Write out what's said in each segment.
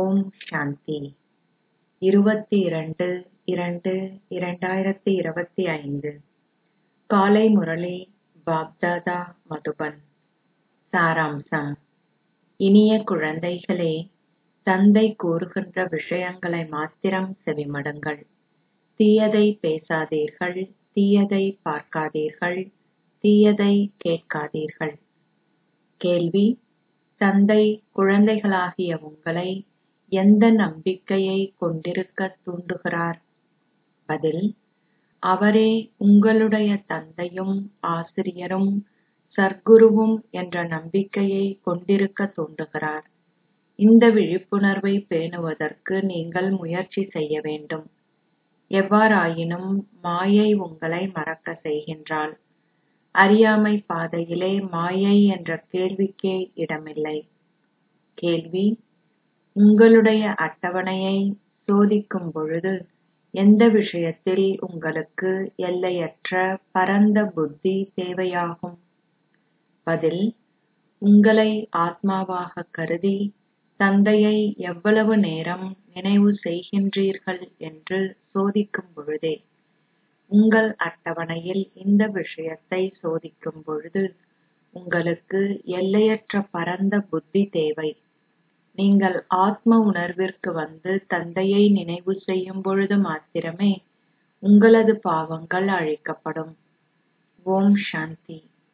ஓம் சாந்தி இருபத்தி இரண்டு இரண்டு இரண்டாயிரத்தி இருபத்தி ஐந்து காலை முரளி பாப்தாதா மதுபன் சாராம்சம் இனிய குழந்தைகளே தந்தை கூறுகின்ற விஷயங்களை மாத்திரம் செவிமடுங்கள் தீயதை பேசாதீர்கள் தீயதை பார்க்காதீர்கள் தீயதை கேட்காதீர்கள் கேள்வி தந்தை குழந்தைகளாகிய உங்களை எந்த நம்பிக்கையை கொண்டிருக்கத் தூண்டுகிறார் பதில் அவரே உங்களுடைய தந்தையும் ஆசிரியரும் சர்க்குருவும் என்ற நம்பிக்கையை கொண்டிருக்கத் தூண்டுகிறார் இந்த விழிப்புணர்வை பேணுவதற்கு நீங்கள் முயற்சி செய்ய வேண்டும் எவ்வாறாயினும் மாயை உங்களை மறக்க செய்கின்றாள் அறியாமை பாதையிலே மாயை என்ற கேள்விக்கே இடமில்லை கேள்வி உங்களுடைய அட்டவணையை சோதிக்கும் பொழுது எந்த விஷயத்தில் உங்களுக்கு எல்லையற்ற பரந்த புத்தி தேவையாகும் பதில் உங்களை ஆத்மாவாக கருதி தந்தையை எவ்வளவு நேரம் நினைவு செய்கின்றீர்கள் என்று சோதிக்கும் பொழுதே உங்கள் அட்டவணையில் இந்த விஷயத்தை சோதிக்கும் பொழுது உங்களுக்கு எல்லையற்ற பரந்த புத்தி தேவை நீங்கள் ஆத்ம உணர்விற்கு வந்து தந்தையை நினைவு செய்யும் பொழுது மாத்திரமே உங்களது பாவங்கள் அழிக்கப்படும் ஓம் சாந்தி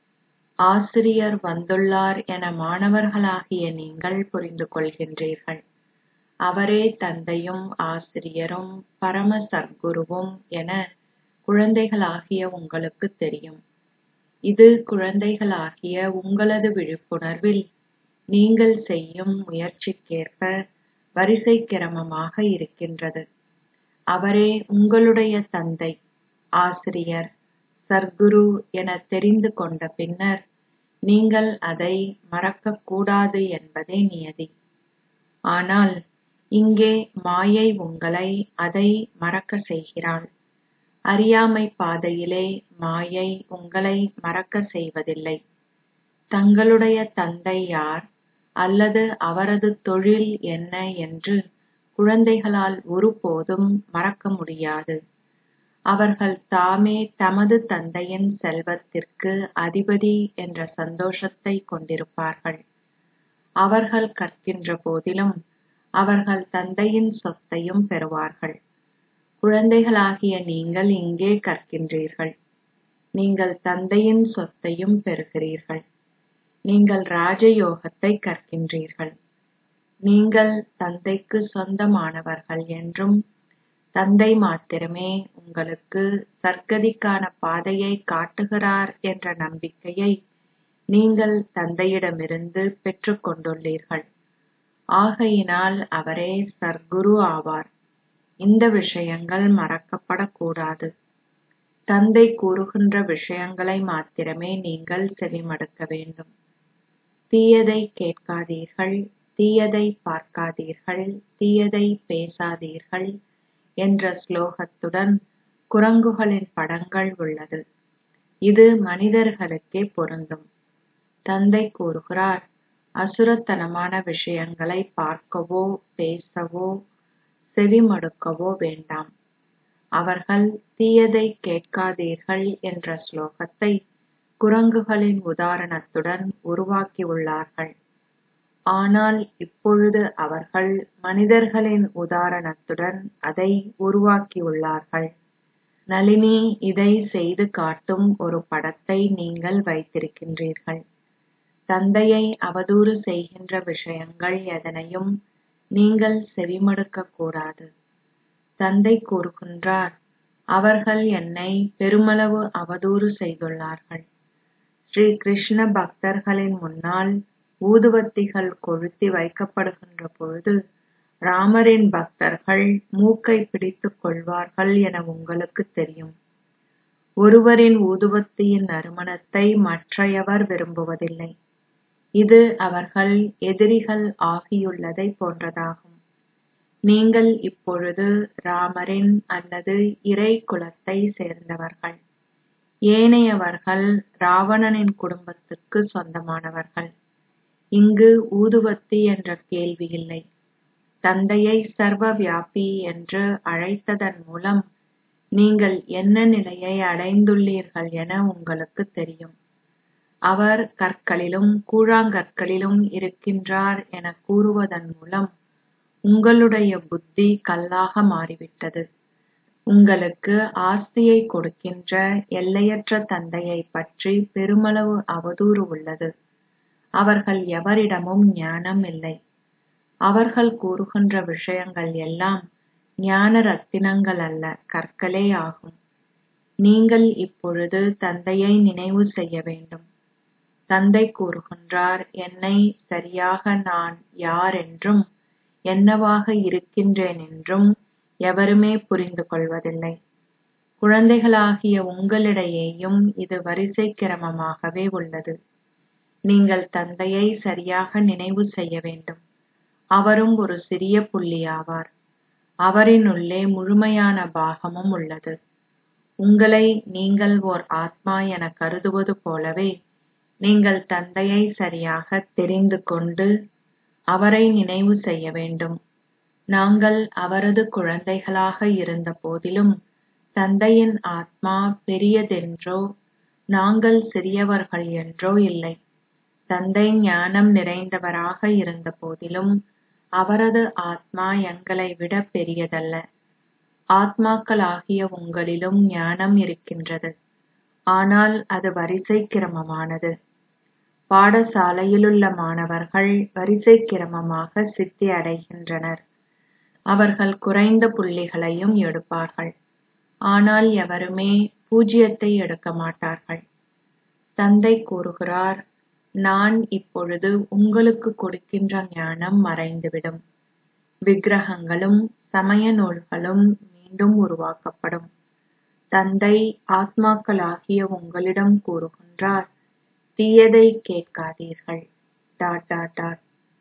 ஆசிரியர் வந்துள்ளார் என மாணவர்களாகிய நீங்கள் புரிந்து கொள்கின்றீர்கள் அவரே தந்தையும் ஆசிரியரும் பரம சர்க்குருவும் என குழந்தைகளாகிய உங்களுக்கு தெரியும் இது குழந்தைகளாகிய உங்களது விழிப்புணர்வில் நீங்கள் செய்யும் முயற்சிக்கேற்ப வரிசை கிரமமாக இருக்கின்றது அவரே உங்களுடைய தந்தை ஆசிரியர் சர்க்குரு என தெரிந்து கொண்ட பின்னர் நீங்கள் அதை மறக்கக்கூடாது என்பதே நியதி ஆனால் இங்கே மாயை உங்களை அதை மறக்க செய்கிறாள் அறியாமை பாதையிலே மாயை உங்களை மறக்க செய்வதில்லை தங்களுடைய தந்தை யார் அல்லது அவரது தொழில் என்ன என்று குழந்தைகளால் ஒருபோதும் மறக்க முடியாது அவர்கள் தாமே தமது தந்தையின் செல்வத்திற்கு அதிபதி என்ற சந்தோஷத்தை கொண்டிருப்பார்கள் அவர்கள் கற்கின்ற போதிலும் அவர்கள் தந்தையின் சொத்தையும் பெறுவார்கள் குழந்தைகளாகிய நீங்கள் இங்கே கற்கின்றீர்கள் நீங்கள் தந்தையின் சொத்தையும் பெறுகிறீர்கள் நீங்கள் ராஜயோகத்தை கற்கின்றீர்கள் நீங்கள் தந்தைக்கு சொந்தமானவர்கள் என்றும் தந்தை மாத்திரமே உங்களுக்கு சர்க்கதிக்கான பாதையை காட்டுகிறார் என்ற நம்பிக்கையை நீங்கள் தந்தையிடமிருந்து பெற்றுக் கொண்டுள்ளீர்கள் ஆகையினால் அவரே சர்க்குரு ஆவார் இந்த விஷயங்கள் மறக்கப்படக்கூடாது தந்தை கூறுகின்ற விஷயங்களை மாத்திரமே நீங்கள் செவிமடுக்க வேண்டும் தீயதை கேட்காதீர்கள் தீயதை பார்க்காதீர்கள் தீயதை பேசாதீர்கள் என்ற ஸ்லோகத்துடன் குரங்குகளின் படங்கள் உள்ளது இது மனிதர்களுக்கே பொருந்தும் தந்தை கூறுகிறார் அசுரத்தனமான விஷயங்களை பார்க்கவோ பேசவோ செவிமடுக்கவோ வேண்டாம் அவர்கள் தீயதை கேட்காதீர்கள் என்ற ஸ்லோகத்தை குரங்குகளின் உதாரணத்துடன் உருவாக்கியுள்ளார்கள் ஆனால் இப்பொழுது அவர்கள் மனிதர்களின் உதாரணத்துடன் அதை உருவாக்கியுள்ளார்கள் நளினி இதை செய்து காட்டும் ஒரு படத்தை நீங்கள் வைத்திருக்கின்றீர்கள் தந்தையை அவதூறு செய்கின்ற விஷயங்கள் எதனையும் நீங்கள் செவிமடுக்க கூடாது தந்தை கூறுகின்றார் அவர்கள் என்னை பெருமளவு அவதூறு செய்துள்ளார்கள் ஸ்ரீ கிருஷ்ண பக்தர்களின் முன்னால் ஊதுவத்திகள் கொளுத்தி வைக்கப்படுகின்ற பொழுது ராமரின் பக்தர்கள் மூக்கை பிடித்துக் கொள்வார்கள் என உங்களுக்கு தெரியும் ஒருவரின் ஊதுவத்தியின் நறுமணத்தை மற்றையவர் விரும்புவதில்லை இது அவர்கள் எதிரிகள் ஆகியுள்ளதை போன்றதாகும் நீங்கள் இப்பொழுது ராமரின் அல்லது இறை குலத்தை சேர்ந்தவர்கள் ஏனையவர்கள் ராவணனின் குடும்பத்துக்கு சொந்தமானவர்கள் இங்கு ஊதுவத்தி என்ற கேள்வி இல்லை தந்தையை சர்வ வியாபி என்று அழைத்ததன் மூலம் நீங்கள் என்ன நிலையை அடைந்துள்ளீர்கள் என உங்களுக்கு தெரியும் அவர் கற்களிலும் கூழாங்கற்களிலும் இருக்கின்றார் என கூறுவதன் மூலம் உங்களுடைய புத்தி கல்லாக மாறிவிட்டது உங்களுக்கு ஆஸ்தியை கொடுக்கின்ற எல்லையற்ற தந்தையை பற்றி பெருமளவு அவதூறு உள்ளது அவர்கள் எவரிடமும் ஞானம் இல்லை அவர்கள் கூறுகின்ற விஷயங்கள் எல்லாம் ஞான ரத்தினங்கள் அல்ல கற்களே ஆகும் நீங்கள் இப்பொழுது தந்தையை நினைவு செய்ய வேண்டும் தந்தை கூறுகின்றார் என்னை சரியாக நான் யார் என்றும் என்னவாக இருக்கின்றேன் என்றும் எவருமே புரிந்து கொள்வதில்லை குழந்தைகளாகிய உங்களிடையேயும் இது வரிசை கிரமமாகவே உள்ளது நீங்கள் தந்தையை சரியாக நினைவு செய்ய வேண்டும் அவரும் ஒரு சிறிய புள்ளியாவார் அவரினுள்ளே முழுமையான பாகமும் உள்ளது உங்களை நீங்கள் ஓர் ஆத்மா என கருதுவது போலவே நீங்கள் தந்தையை சரியாக தெரிந்து கொண்டு அவரை நினைவு செய்ய வேண்டும் நாங்கள் அவரது குழந்தைகளாக இருந்த போதிலும் தந்தையின் ஆத்மா பெரியதென்றோ நாங்கள் சிறியவர்கள் என்றோ இல்லை தந்தை ஞானம் நிறைந்தவராக இருந்த போதிலும் அவரது ஆத்மா எங்களை விட பெரியதல்ல ஆத்மாக்களாகிய உங்களிலும் ஞானம் இருக்கின்றது ஆனால் அது வரிசை கிரமமானது பாடசாலையிலுள்ள மாணவர்கள் வரிசை கிரமமாக சித்தி அடைகின்றனர் அவர்கள் குறைந்த புள்ளிகளையும் எடுப்பார்கள் ஆனால் எவருமே பூஜ்யத்தை எடுக்க மாட்டார்கள் தந்தை கூறுகிறார் நான் இப்பொழுது உங்களுக்கு கொடுக்கின்ற ஞானம் மறைந்துவிடும் விக்கிரகங்களும் சமய நூல்களும் மீண்டும் உருவாக்கப்படும் தந்தை ஆத்மாக்களாகிய உங்களிடம் கூறுகின்றார் தீயதை கேட்காதீர்கள் டாட் டாட் டாட்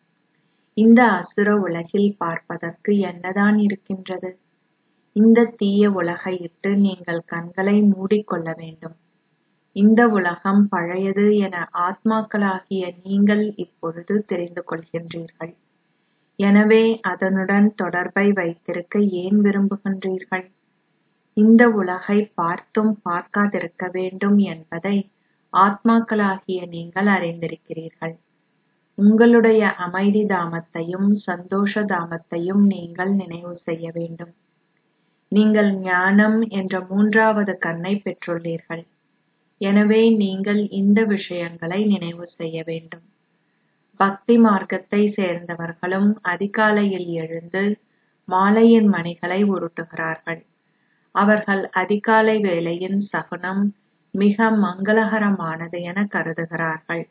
இந்த அசுர உலகில் பார்ப்பதற்கு என்னதான் இருக்கின்றது இந்த தீய உலகை இட்டு நீங்கள் கண்களை மூடிக்கொள்ள வேண்டும் இந்த உலகம் பழையது என ஆத்மாக்களாகிய நீங்கள் இப்பொழுது தெரிந்து கொள்கின்றீர்கள் எனவே அதனுடன் தொடர்பை வைத்திருக்க ஏன் விரும்புகின்றீர்கள் இந்த உலகை பார்த்தும் பார்க்காதிருக்க வேண்டும் என்பதை ஆத்மாக்களாகிய நீங்கள் அறிந்திருக்கிறீர்கள் உங்களுடைய அமைதி தாமத்தையும் சந்தோஷ தாமத்தையும் நீங்கள் நினைவு செய்ய வேண்டும் நீங்கள் ஞானம் என்ற மூன்றாவது கண்ணை பெற்றுள்ளீர்கள் எனவே நீங்கள் இந்த விஷயங்களை நினைவு செய்ய வேண்டும் பக்தி மார்க்கத்தை சேர்ந்தவர்களும் அதிகாலையில் எழுந்து மாலையின் மணிகளை உருட்டுகிறார்கள் அவர்கள் அதிகாலை வேளையின் சகுனம் மிக மங்களகரமானது என கருதுகிறார்கள்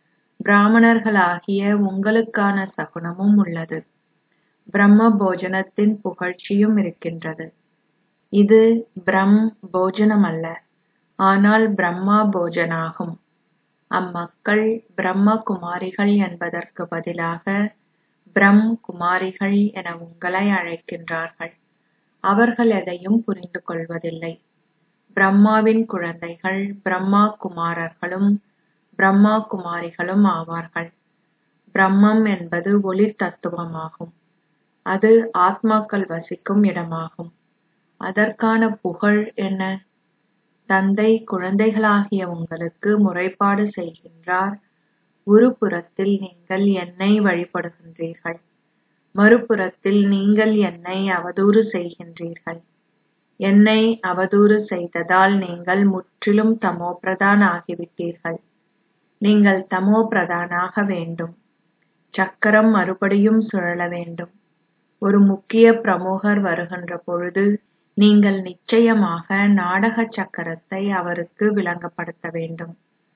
பிராமணர்களாகிய உங்களுக்கான சகுனமும் உள்ளது பிரம்ம போஜனத்தின் புகழ்ச்சியும் இருக்கின்றது இது பிரம் போஜனம் அல்ல ஆனால் பிரம்மா போஜனாகும் அம்மக்கள் பிரம்ம குமாரிகள் என்பதற்கு பதிலாக பிரம் குமாரிகள் என உங்களை அழைக்கின்றார்கள் அவர்கள் எதையும் புரிந்து கொள்வதில்லை பிரம்மாவின் குழந்தைகள் பிரம்மா குமாரர்களும் பிரம்மா குமாரிகளும் ஆவார்கள் பிரம்மம் என்பது ஒளி தத்துவமாகும் அது ஆத்மாக்கள் வசிக்கும் இடமாகும் அதற்கான புகழ் என்ன தந்தை குழந்தைகளாகிய உங்களுக்கு முறைப்பாடு செய்கின்றார் ஒரு புறத்தில் நீங்கள் என்னை வழிபடுகின்றீர்கள் மறுபுறத்தில் நீங்கள் என்னை அவதூறு செய்கின்றீர்கள் என்னை அவதூறு செய்ததால் நீங்கள் முற்றிலும் தமோபிரதான் ஆகிவிட்டீர்கள் நீங்கள் தமோ பிரதானாக வேண்டும் சக்கரம் மறுபடியும் சுழல வேண்டும் ஒரு முக்கிய பிரமுகர் வருகின்ற பொழுது நீங்கள் நிச்சயமாக நாடக சக்கரத்தை அவருக்கு விளங்கப்படுத்த வேண்டும்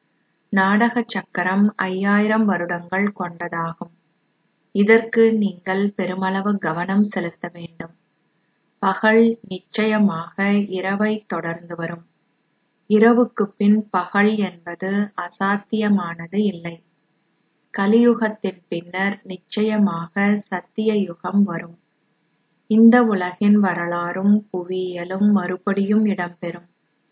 நாடக சக்கரம் ஐயாயிரம் வருடங்கள் கொண்டதாகும் இதற்கு நீங்கள் பெருமளவு கவனம் செலுத்த வேண்டும் பகல் நிச்சயமாக இரவை தொடர்ந்து வரும் இரவுக்கு பின் பகல் என்பது அசாத்தியமானது இல்லை கலியுகத்தின் பின்னர் நிச்சயமாக சத்திய யுகம் வரும் இந்த உலகின் வரலாறும் புவியியலும் மறுபடியும் இடம்பெறும்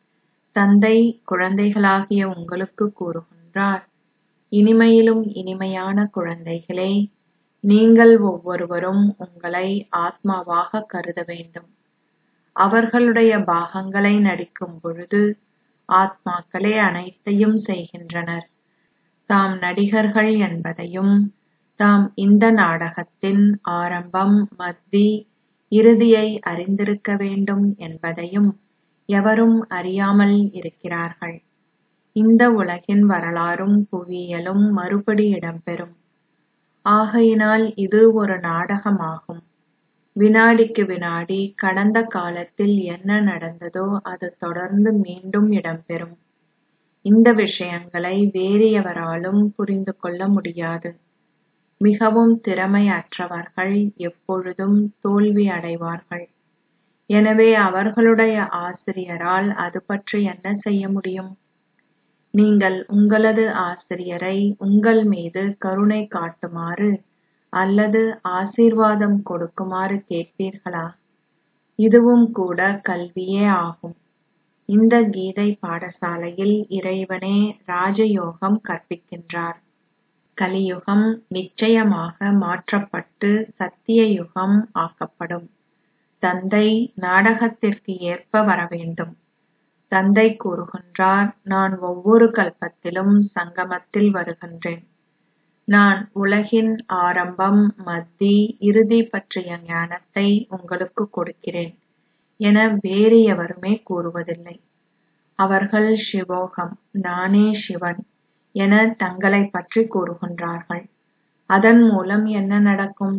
தந்தை குழந்தைகளாகிய உங்களுக்கு கூறுகின்றார் இனிமையிலும் இனிமையான குழந்தைகளே நீங்கள் ஒவ்வொருவரும் உங்களை ஆத்மாவாக கருத வேண்டும் அவர்களுடைய பாகங்களை நடிக்கும் பொழுது ஆத்மாக்களே அனைத்தையும் செய்கின்றனர் தாம் நடிகர்கள் என்பதையும் தாம் இந்த நாடகத்தின் ஆரம்பம் மத்தி இறுதியை அறிந்திருக்க வேண்டும் என்பதையும் எவரும் அறியாமல் இருக்கிறார்கள் இந்த உலகின் வரலாறும் புவியியலும் மறுபடி இடம்பெறும் ஆகையினால் இது ஒரு நாடகமாகும் வினாடிக்கு வினாடி கடந்த காலத்தில் என்ன நடந்ததோ அது தொடர்ந்து மீண்டும் இடம்பெறும் இந்த விஷயங்களை வேறு எவராலும் புரிந்து கொள்ள முடியாது மிகவும் திறமையற்றவர்கள் எப்பொழுதும் தோல்வி அடைவார்கள் எனவே அவர்களுடைய ஆசிரியரால் அது பற்றி என்ன செய்ய முடியும் நீங்கள் உங்களது ஆசிரியரை உங்கள் மீது கருணை காட்டுமாறு அல்லது ஆசீர்வாதம் கொடுக்குமாறு கேட்பீர்களா இதுவும் கூட கல்வியே ஆகும் இந்த கீதை பாடசாலையில் இறைவனே ராஜயோகம் கற்பிக்கின்றார் கலியுகம் நிச்சயமாக மாற்றப்பட்டு சத்திய யுகம் ஆக்கப்படும் தந்தை நாடகத்திற்கு ஏற்ப வரவேண்டும் தந்தை கூறுகின்றார் நான் ஒவ்வொரு கல்பத்திலும் சங்கமத்தில் வருகின்றேன் நான் உலகின் ஆரம்பம் மத்தி இறுதி பற்றிய ஞானத்தை உங்களுக்கு கொடுக்கிறேன் என வேறு எவருமே கூறுவதில்லை அவர்கள் சிவோகம் நானே சிவன் என தங்களை பற்றி கூறுகின்றார்கள் அதன் மூலம் என்ன நடக்கும்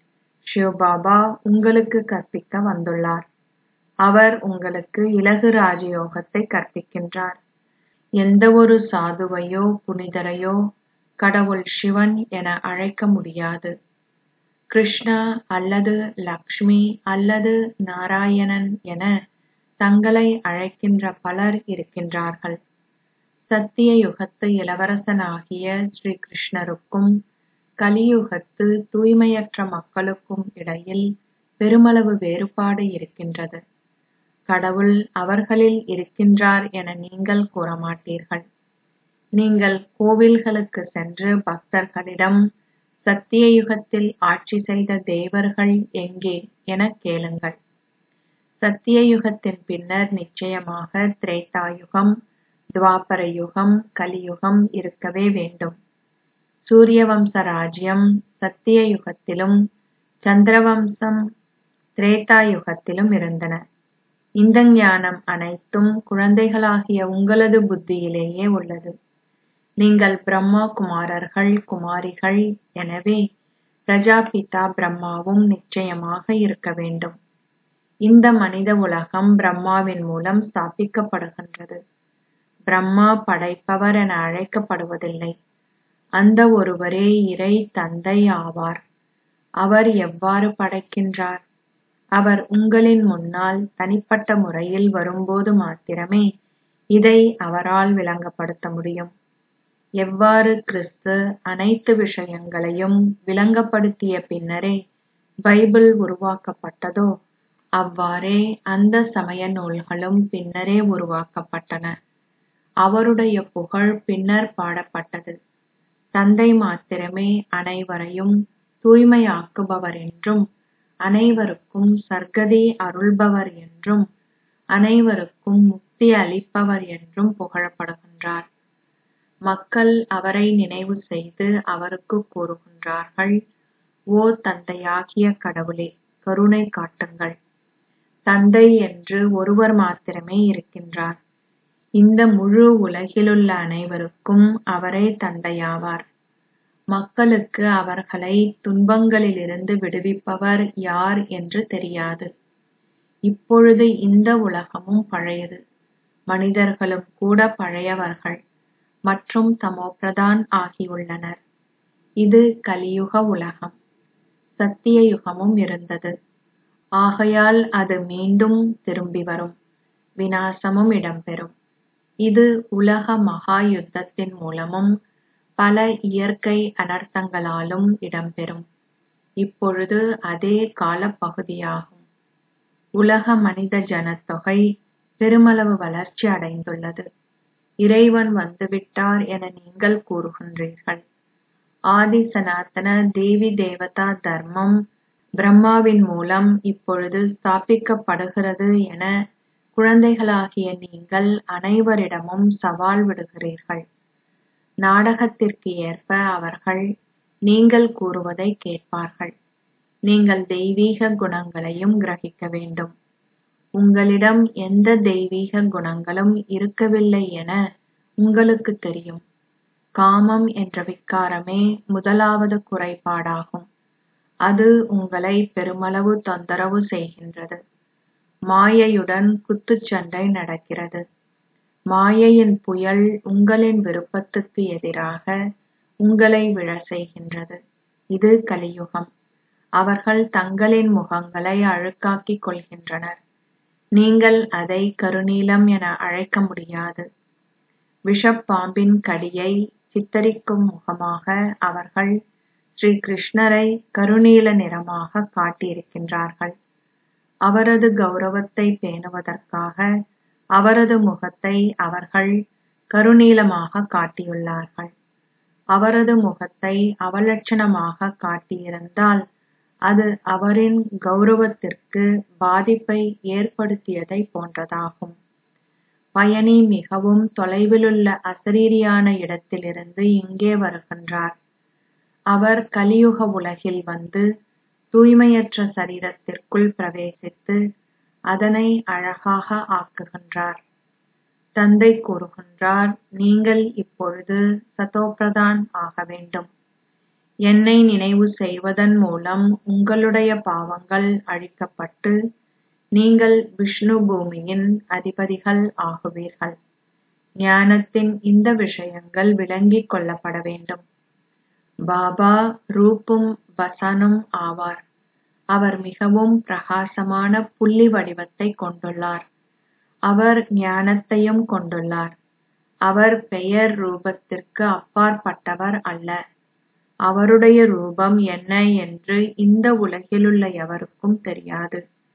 சிவபாபா உங்களுக்கு கற்பிக்க வந்துள்ளார் அவர் உங்களுக்கு இலகு ராஜயோகத்தை கற்பிக்கின்றார் எந்த ஒரு சாதுவையோ புனிதரையோ கடவுள் சிவன் என அழைக்க முடியாது கிருஷ்ணா அல்லது லக்ஷ்மி அல்லது நாராயணன் என தங்களை அழைக்கின்ற பலர் இருக்கின்றார்கள் சத்திய யுகத்து இளவரசனாகிய ஸ்ரீ கிருஷ்ணருக்கும் கலியுகத்து தூய்மையற்ற மக்களுக்கும் இடையில் பெருமளவு வேறுபாடு இருக்கின்றது கடவுள் அவர்களில் இருக்கின்றார் என நீங்கள் கூறமாட்டீர்கள் நீங்கள் கோவில்களுக்கு சென்று பக்தர்களிடம் சத்திய யுகத்தில் ஆட்சி செய்த தேவர்கள் எங்கே என கேளுங்கள் சத்திய யுகத்தின் பின்னர் நிச்சயமாக திரேதாயுகம் துவாபர யுகம் கலியுகம் இருக்கவே வேண்டும் சூரிய வம்ச ராஜ்யம் சத்திய யுகத்திலும் சந்திரவம்சம் திரேதா யுகத்திலும் இருந்தன இந்த ஞானம் அனைத்தும் குழந்தைகளாகிய உங்களது புத்தியிலேயே உள்ளது நீங்கள் பிரம்மா குமாரர்கள் குமாரிகள் எனவே பிரஜாபிதா பிரம்மாவும் நிச்சயமாக இருக்க வேண்டும் இந்த மனித உலகம் பிரம்மாவின் மூலம் ஸ்தாபிக்கப்படுகின்றது பிரம்மா படைப்பவர் என அழைக்கப்படுவதில்லை அந்த ஒருவரே இறை தந்தை ஆவார் அவர் எவ்வாறு படைக்கின்றார் அவர் உங்களின் முன்னால் தனிப்பட்ட முறையில் வரும்போது மாத்திரமே இதை அவரால் விளங்கப்படுத்த முடியும் எவ்வாறு கிறிஸ்து அனைத்து விஷயங்களையும் விளங்கப்படுத்திய பின்னரே பைபிள் உருவாக்கப்பட்டதோ அவ்வாறே அந்த சமய நூல்களும் பின்னரே உருவாக்கப்பட்டன அவருடைய புகழ் பின்னர் பாடப்பட்டது தந்தை மாத்திரமே அனைவரையும் தூய்மையாக்குபவர் என்றும் அனைவருக்கும் சர்க்கதி அருள்பவர் என்றும் அனைவருக்கும் முக்தி அளிப்பவர் என்றும் புகழப்படுகின்றார் மக்கள் அவரை நினைவு செய்து அவருக்கு கூறுகின்றார்கள் ஓ தந்தையாகிய கடவுளே கருணை காட்டுங்கள் தந்தை என்று ஒருவர் மாத்திரமே இருக்கின்றார் இந்த முழு உலகிலுள்ள அனைவருக்கும் அவரே தந்தையாவார் மக்களுக்கு அவர்களை துன்பங்களிலிருந்து விடுவிப்பவர் யார் என்று தெரியாது இப்பொழுது இந்த உலகமும் பழையது மனிதர்களும் கூட பழையவர்கள் மற்றும் தமோபிரதான் ஆகியுள்ளனர் இது கலியுக உலகம் சத்திய யுகமும் இருந்தது ஆகையால் அது மீண்டும் திரும்பி வரும் விநாசமும் இடம்பெறும் இது உலக மகா யுத்தத்தின் மூலமும் பல இயற்கை அனர்த்தங்களாலும் இடம்பெறும் இப்பொழுது அதே காலப்பகுதியாகும் உலக மனித ஜனத்தொகை பெருமளவு வளர்ச்சி அடைந்துள்ளது இறைவன் வந்துவிட்டார் என நீங்கள் கூறுகின்றீர்கள் ஆதி சனாதன தேவி தேவதா தர்மம் பிரம்மாவின் மூலம் இப்பொழுது ஸ்தாபிக்கப்படுகிறது என குழந்தைகளாகிய நீங்கள் அனைவரிடமும் சவால் விடுகிறீர்கள் நாடகத்திற்கு ஏற்ப அவர்கள் நீங்கள் கூறுவதை கேட்பார்கள் நீங்கள் தெய்வீக குணங்களையும் கிரகிக்க வேண்டும் உங்களிடம் எந்த தெய்வீக குணங்களும் இருக்கவில்லை என உங்களுக்கு தெரியும் காமம் என்ற விக்காரமே முதலாவது குறைபாடாகும் அது உங்களை பெருமளவு தொந்தரவு செய்கின்றது மாயையுடன் குத்துச்சண்டை நடக்கிறது மாயையின் புயல் உங்களின் விருப்பத்துக்கு எதிராக உங்களை விழ செய்கின்றது இது கலியுகம் அவர்கள் தங்களின் முகங்களை அழுக்காக்கிக் கொள்கின்றனர் நீங்கள் அதை கருநீலம் என அழைக்க முடியாது விஷப்பாம்பின் கடியை சித்தரிக்கும் முகமாக அவர்கள் ஸ்ரீ கிருஷ்ணரை கருநீல நிறமாக காட்டியிருக்கின்றார்கள் அவரது கௌரவத்தை பேணுவதற்காக அவரது முகத்தை அவர்கள் கருநீலமாக காட்டியுள்ளார்கள் அவரது முகத்தை அவலட்சணமாக காட்டியிருந்தால் அது அவரின் கௌரவத்திற்கு பாதிப்பை ஏற்படுத்தியதை போன்றதாகும் பயணி மிகவும் தொலைவிலுள்ள அசரீரியான இடத்திலிருந்து இங்கே வருகின்றார் அவர் கலியுக உலகில் வந்து தூய்மையற்ற சரீரத்திற்குள் பிரவேசித்து அதனை அழகாக ஆக்குகின்றார் தந்தை கூறுகின்றார் நீங்கள் இப்பொழுது சதோபிரதான் ஆக வேண்டும் என்னை நினைவு செய்வதன் மூலம் உங்களுடைய பாவங்கள் அழிக்கப்பட்டு நீங்கள் விஷ்ணு பூமியின் அதிபதிகள் ஆகுவீர்கள் ஞானத்தின் இந்த விஷயங்கள் விளங்கிக் கொள்ளப்பட வேண்டும் பாபா ரூப்பும் வசனும் ஆவார் அவர் மிகவும் பிரகாசமான புள்ளி வடிவத்தை கொண்டுள்ளார் அவர் ஞானத்தையும் கொண்டுள்ளார் அவர் பெயர் ரூபத்திற்கு அப்பாற்பட்டவர் அல்ல அவருடைய ரூபம் என்ன என்று இந்த உலகிலுள்ள எவருக்கும் தெரியாது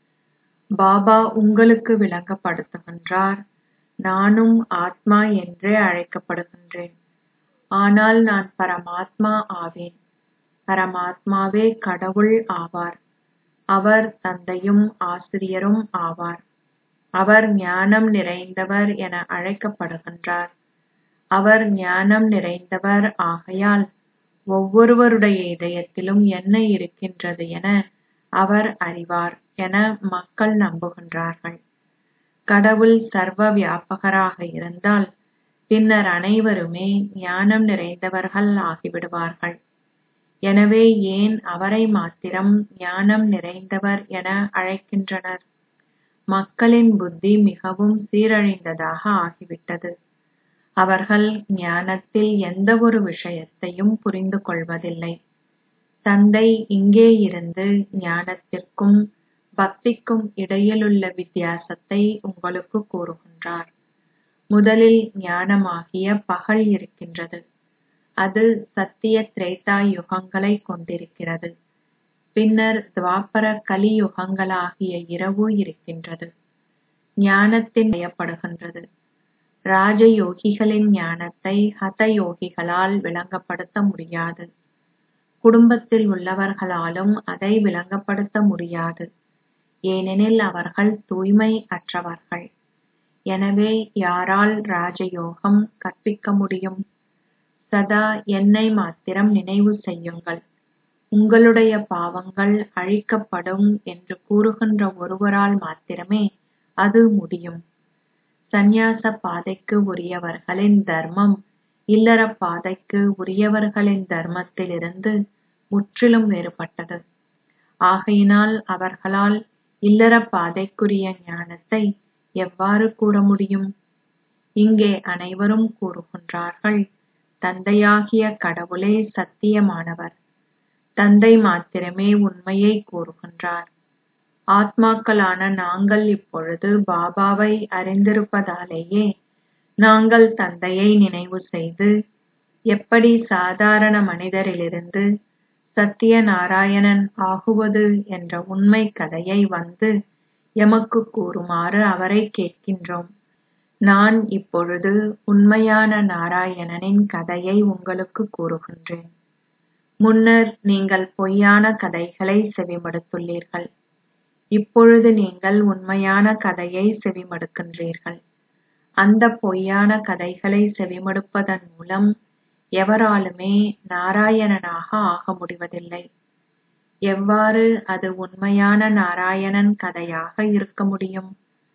பாபா உங்களுக்கு விளங்கப்படுத்துகின்றார் நானும் ஆத்மா என்றே அழைக்கப்படுகின்றேன் ஆனால் நான் பரமாத்மா ஆவேன் பரமாத்மாவே கடவுள் ஆவார் அவர் தந்தையும் ஆசிரியரும் ஆவார் அவர் ஞானம் நிறைந்தவர் என அழைக்கப்படுகின்றார் அவர் ஞானம் நிறைந்தவர் ஆகையால் ஒவ்வொருவருடைய இதயத்திலும் என்ன இருக்கின்றது என அவர் அறிவார் என மக்கள் நம்புகின்றார்கள் கடவுள் சர்வ வியாபகராக இருந்தால் பின்னர் அனைவருமே ஞானம் நிறைந்தவர்கள் ஆகிவிடுவார்கள் எனவே ஏன் அவரை மாத்திரம் ஞானம் நிறைந்தவர் என அழைக்கின்றனர் மக்களின் புத்தி மிகவும் சீரழிந்ததாக ஆகிவிட்டது அவர்கள் ஞானத்தில் எந்த ஒரு விஷயத்தையும் புரிந்து கொள்வதில்லை தந்தை இங்கே இருந்து ஞானத்திற்கும் பக்திக்கும் இடையிலுள்ள வித்தியாசத்தை உங்களுக்கு கூறுகின்றார் முதலில் ஞானமாகிய பகல் இருக்கின்றது அது சத்திய திரேதா யுகங்களை கொண்டிருக்கிறது பின்னர் துவாபர கலி யுகங்களாகிய இரவு இருக்கின்றது ஞானத்தின் பயப்படுகின்றது ராஜயோகிகளின் ஞானத்தை ஹத யோகிகளால் விளங்கப்படுத்த முடியாது குடும்பத்தில் உள்ளவர்களாலும் அதை விளங்கப்படுத்த முடியாது ஏனெனில் அவர்கள் தூய்மை அற்றவர்கள் எனவே யாரால் ராஜயோகம் கற்பிக்க முடியும் சதா என்னை மாத்திரம் நினைவு செய்யுங்கள் உங்களுடைய பாவங்கள் அழிக்கப்படும் என்று கூறுகின்ற ஒருவரால் மாத்திரமே அது முடியும் சந்நியாச பாதைக்கு உரியவர்களின் தர்மம் இல்லற பாதைக்கு உரியவர்களின் தர்மத்திலிருந்து முற்றிலும் வேறுபட்டது ஆகையினால் அவர்களால் இல்லற பாதைக்குரிய ஞானத்தை எவ்வாறு கூற முடியும் இங்கே அனைவரும் கூறுகின்றார்கள் தந்தையாகிய கடவுளே சத்தியமானவர் தந்தை மாத்திரமே உண்மையை கூறுகின்றார் ஆத்மாக்களான நாங்கள் இப்பொழுது பாபாவை அறிந்திருப்பதாலேயே நாங்கள் தந்தையை நினைவு செய்து எப்படி சாதாரண மனிதரிலிருந்து சத்திய நாராயணன் ஆகுவது என்ற உண்மை கதையை வந்து எமக்கு கூறுமாறு அவரை கேட்கின்றோம் நான் இப்பொழுது உண்மையான நாராயணனின் கதையை உங்களுக்கு கூறுகின்றேன் முன்னர் நீங்கள் பொய்யான கதைகளை செவிமடுத்துள்ளீர்கள் இப்பொழுது நீங்கள் உண்மையான கதையை செவிமடுக்கின்றீர்கள் அந்த பொய்யான கதைகளை செவிமடுப்பதன் மூலம் எவராலுமே நாராயணனாக ஆக முடிவதில்லை எவ்வாறு அது உண்மையான நாராயணன் கதையாக இருக்க முடியும்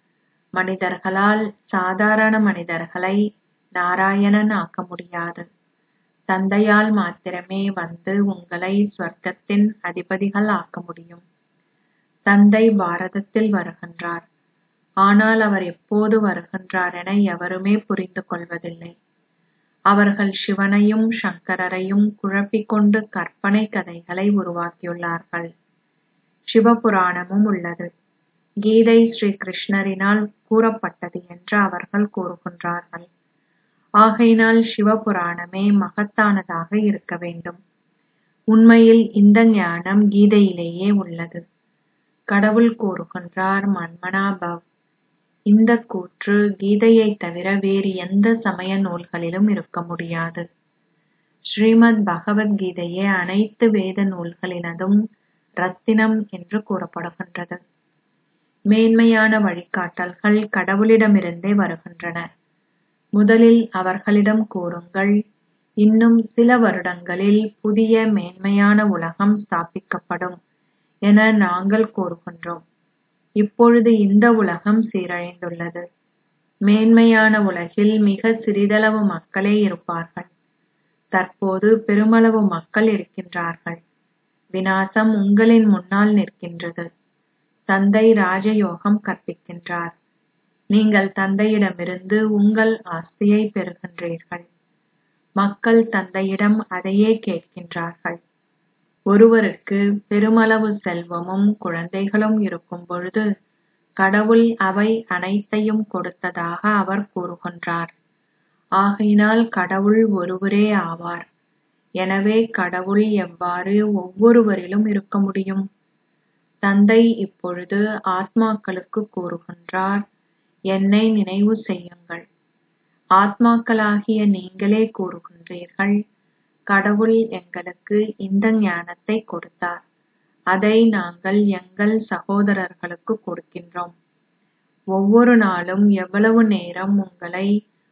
மனிதர்களால் சாதாரண மனிதர்களை நாராயணன் ஆக்க முடியாது தந்தையால் மாத்திரமே வந்து உங்களை ஸ்வர்க்கத்தின் அதிபதிகள் ஆக்க முடியும் தந்தை பாரதத்தில் வருகின்றார் ஆனால் அவர் எப்போது வருகின்றார் என எவருமே புரிந்து கொள்வதில்லை அவர்கள் சிவனையும் சங்கரரையும் குழப்பிக் கொண்டு கற்பனை கதைகளை உருவாக்கியுள்ளார்கள் சிவபுராணமும் உள்ளது கீதை ஸ்ரீ கிருஷ்ணரினால் கூறப்பட்டது என்று அவர்கள் கூறுகின்றார்கள் ஆகையினால் சிவபுராணமே மகத்தானதாக இருக்க வேண்டும் உண்மையில் இந்த ஞானம் கீதையிலேயே உள்ளது கடவுள் கூறுகின்றார் மன்மனா பவ் இந்த கூற்று கீதையை தவிர வேறு எந்த சமய நூல்களிலும் இருக்க முடியாது ஸ்ரீமத் பகவத்கீதையே அனைத்து வேத நூல்களினதும் ரத்தினம் என்று கூறப்படுகின்றது மேன்மையான வழிகாட்டல்கள் கடவுளிடமிருந்தே வருகின்றன முதலில் அவர்களிடம் கூறுங்கள் இன்னும் சில வருடங்களில் புதிய மேன்மையான உலகம் ஸ்தாபிக்கப்படும் என நாங்கள் கூறுகின்றோம் இப்பொழுது இந்த உலகம் சீரழிந்துள்ளது மேன்மையான உலகில் மிக சிறிதளவு மக்களே இருப்பார்கள் தற்போது பெருமளவு மக்கள் இருக்கின்றார்கள் விநாசம் உங்களின் முன்னால் நிற்கின்றது தந்தை ராஜயோகம் கற்பிக்கின்றார் நீங்கள் தந்தையிடமிருந்து உங்கள் ஆஸ்தியை பெறுகின்றீர்கள் மக்கள் தந்தையிடம் அதையே கேட்கின்றார்கள் ஒருவருக்கு பெருமளவு செல்வமும் குழந்தைகளும் இருக்கும் பொழுது கடவுள் அவை அனைத்தையும் கொடுத்ததாக அவர் கூறுகின்றார் ஆகையினால் கடவுள் ஒருவரே ஆவார் எனவே கடவுள் எவ்வாறு ஒவ்வொருவரிலும் இருக்க முடியும் தந்தை இப்பொழுது ஆத்மாக்களுக்கு கூறுகின்றார் என்னை நினைவு செய்யுங்கள் ஆத்மாக்களாகிய நீங்களே கூறுகின்றீர்கள் கடவுள் எங்களுக்கு இந்த ஞானத்தை கொடுத்தார் அதை நாங்கள் எங்கள் சகோதரர்களுக்கு கொடுக்கின்றோம் ஒவ்வொரு நாளும் எவ்வளவு நேரம் உங்களை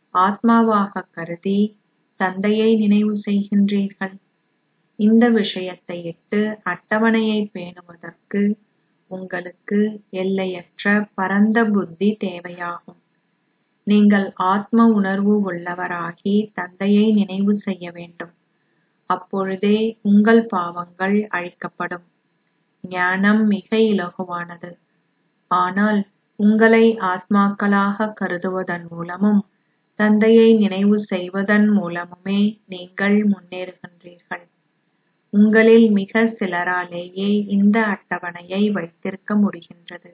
ஆத்மாவாக கருதி தந்தையை நினைவு செய்கின்றீர்கள் இந்த விஷயத்தை இட்டு அட்டவணையை பேணுவதற்கு உங்களுக்கு எல்லையற்ற பரந்த புத்தி தேவையாகும் நீங்கள் ஆத்ம உணர்வு உள்ளவராகி தந்தையை நினைவு செய்ய வேண்டும் அப்பொழுதே உங்கள் பாவங்கள் அழிக்கப்படும் ஞானம் மிக இலகுவானது ஆனால் உங்களை ஆத்மாக்களாக கருதுவதன் மூலமும் தந்தையை நினைவு செய்வதன் மூலமுமே நீங்கள் முன்னேறுகின்றீர்கள் உங்களில் மிக சிலராலேயே இந்த அட்டவணையை வைத்திருக்க முடிகின்றது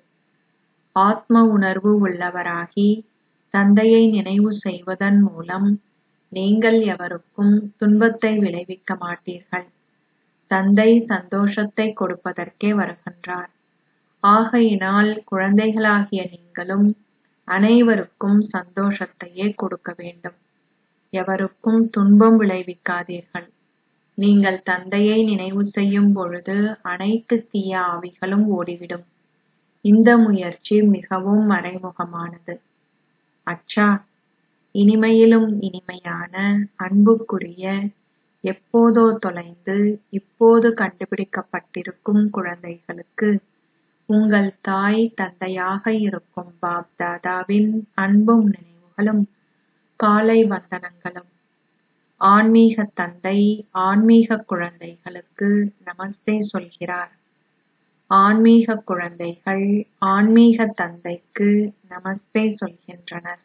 ஆத்ம உணர்வு உள்ளவராகி தந்தையை நினைவு செய்வதன் மூலம் நீங்கள் எவருக்கும் துன்பத்தை விளைவிக்க மாட்டீர்கள் தந்தை சந்தோஷத்தை கொடுப்பதற்கே வருகின்றார் ஆகையினால் குழந்தைகளாகிய நீங்களும் அனைவருக்கும் சந்தோஷத்தையே கொடுக்க வேண்டும் எவருக்கும் துன்பம் விளைவிக்காதீர்கள் நீங்கள் தந்தையை நினைவு செய்யும் பொழுது அனைத்து தீய ஆவிகளும் ஓடிவிடும் இந்த முயற்சி மிகவும் மறைமுகமானது அச்சா இனிமையிலும் இனிமையான அன்புக்குரிய எப்போதோ தொலைந்து இப்போது கண்டுபிடிக்கப்பட்டிருக்கும் குழந்தைகளுக்கு உங்கள் தாய் தந்தையாக இருக்கும் பாப் தாதாவின் அன்பும் நினைவுகளும் காலை வந்தனங்களும் ஆன்மீக தந்தை ஆன்மீக குழந்தைகளுக்கு நமஸ்தே சொல்கிறார் ஆன்மீக குழந்தைகள் ஆன்மீக தந்தைக்கு நமஸ்தே சொல்கின்றனர்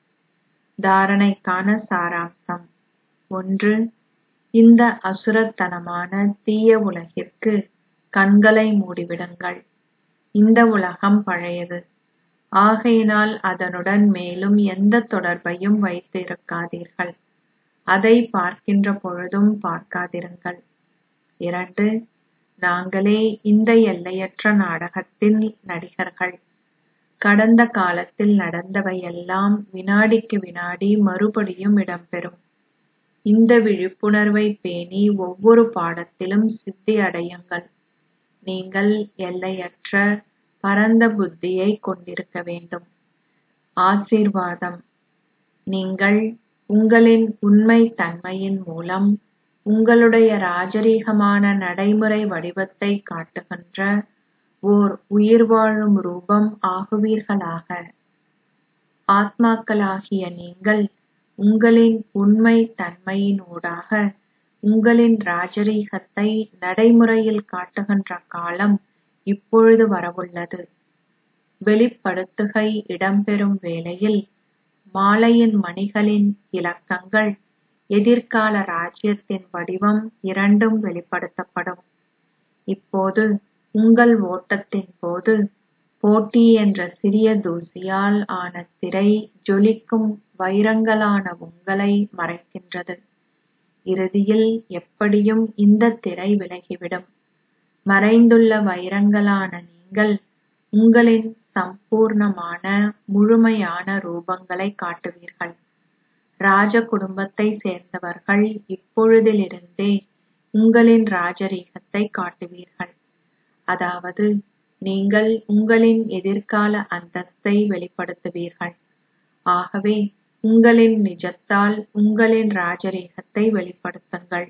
தாரணைக்கான சாராம்சம் ஒன்று இந்த அசுரத்தனமான தீய உலகிற்கு கண்களை மூடிவிடுங்கள் இந்த உலகம் பழையது ஆகையினால் அதனுடன் மேலும் எந்த தொடர்பையும் வைத்து இருக்காதீர்கள் அதை பார்க்கின்ற பொழுதும் பார்க்காதிருங்கள் இரண்டு நாங்களே இந்த எல்லையற்ற நாடகத்தின் நடிகர்கள் கடந்த காலத்தில் நடந்தவையெல்லாம் வினாடிக்கு வினாடி மறுபடியும் இடம்பெறும் இந்த விழிப்புணர்வை பேணி ஒவ்வொரு பாடத்திலும் சித்தி அடையுங்கள் நீங்கள் எல்லையற்ற பரந்த புத்தியை கொண்டிருக்க வேண்டும் ஆசீர்வாதம் நீங்கள் உங்களின் உண்மை தன்மையின் மூலம் உங்களுடைய ராஜரீகமான நடைமுறை வடிவத்தை காட்டுகின்ற ஓர் உயிர் வாழும் ரூபம் ஆகுவீர்களாக ஆத்மாக்களாகிய நீங்கள் உங்களின் உண்மை தன்மையின் ஊடாக உங்களின் ராஜரீகத்தை நடைமுறையில் காட்டுகின்ற காலம் இப்பொழுது வரவுள்ளது வெளிப்படுத்துகை இடம்பெறும் வேளையில் மாலையின் மணிகளின் இலக்கங்கள் எதிர்கால ராஜ்யத்தின் வடிவம் இரண்டும் வெளிப்படுத்தப்படும் இப்போது உங்கள் ஓட்டத்தின் போது போட்டி என்ற சிறிய தூசியால் ஆன திரை ஜொலிக்கும் வைரங்களான உங்களை மறைக்கின்றது இறுதியில் எப்படியும் இந்த திரை விலகிவிடும் மறைந்துள்ள வைரங்களான நீங்கள் உங்களின் சம்பூர்ணமான முழுமையான ரூபங்களை காட்டுவீர்கள் ராஜ குடும்பத்தை சேர்ந்தவர்கள் இப்பொழுதிலிருந்தே உங்களின் ராஜரீகத்தை காட்டுவீர்கள் அதாவது நீங்கள் உங்களின் எதிர்கால அந்தஸ்தை வெளிப்படுத்துவீர்கள் ஆகவே உங்களின் நிஜத்தால் உங்களின் ராஜரீகத்தை வெளிப்படுத்துங்கள்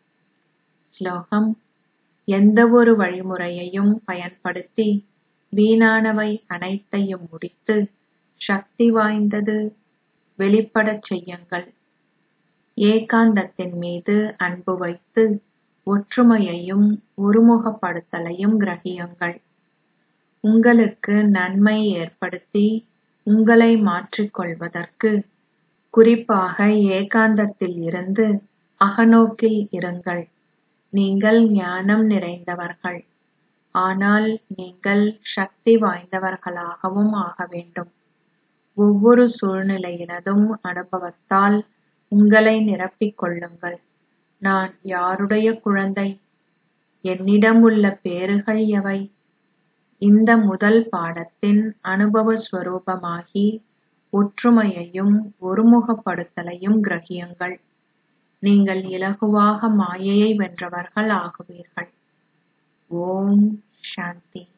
ஸ்லோகம் எந்தவொரு வழிமுறையையும் பயன்படுத்தி வீணானவை அனைத்தையும் முடித்து சக்தி வாய்ந்தது வெளிப்படச் செய்யுங்கள் ஏகாந்தத்தின் மீது அன்பு வைத்து ஒற்றுமையையும் ஒருமுகப்படுத்தலையும் கிரகியுங்கள் உங்களுக்கு நன்மை ஏற்படுத்தி உங்களை மாற்றிக்கொள்வதற்கு குறிப்பாக ஏகாந்தத்தில் இருந்து அகநோக்கில் இருங்கள் நீங்கள் ஞானம் நிறைந்தவர்கள் ஆனால் நீங்கள் சக்தி வாய்ந்தவர்களாகவும் ஆக வேண்டும் ஒவ்வொரு சூழ்நிலையினதும் அனுபவத்தால் உங்களை நிரப்பிக் கொள்ளுங்கள் நான் யாருடைய குழந்தை என்னிடம் உள்ள பேறுகள் எவை இந்த முதல் பாடத்தின் அனுபவ ஸ்வரூபமாகி ஒற்றுமையையும் ஒருமுகப்படுத்தலையும் கிரகியுங்கள் நீங்கள் இலகுவாக மாயையை வென்றவர்கள் ஆகுவீர்கள் ஓம் சாந்தி